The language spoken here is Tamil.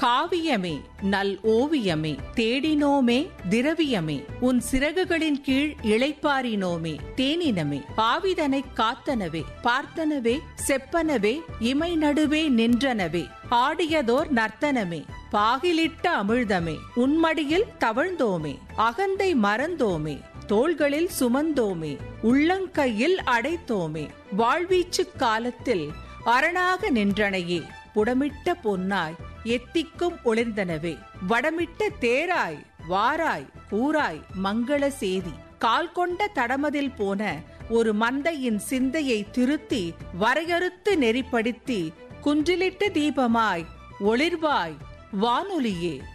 காவியமே நல் ஓவியமே தேடினோமே திரவியமே உன் சிறகுகளின் கீழ் இளைப்பாரினோமே தேனினமே பாவிதனை காத்தனவே பார்த்தனவே செப்பனவே இமை நடுவே நின்றனவே ஆடியதோர் நர்த்தனமே பாகிலிட்ட அமிழ்தமே உன்மடியில் தவழ்ந்தோமே அகந்தை மறந்தோமே தோள்களில் சுமந்தோமே உள்ளங்கையில் அடைத்தோமே வாழ்வீச்சு காலத்தில் அரணாக நின்றனையே புடமிட்ட பொன்னாய் எத்திக்கும் ஒளிர்ந்தனவே வடமிட்ட தேராய் வாராய் கூராய் மங்கள சேதி கால் கொண்ட தடமதில் போன ஒரு மந்தையின் சிந்தையை திருத்தி வரையறுத்து நெறிப்படுத்தி குன்றிலிட்ட தீபமாய் ஒளிர்வாய் வானொலியே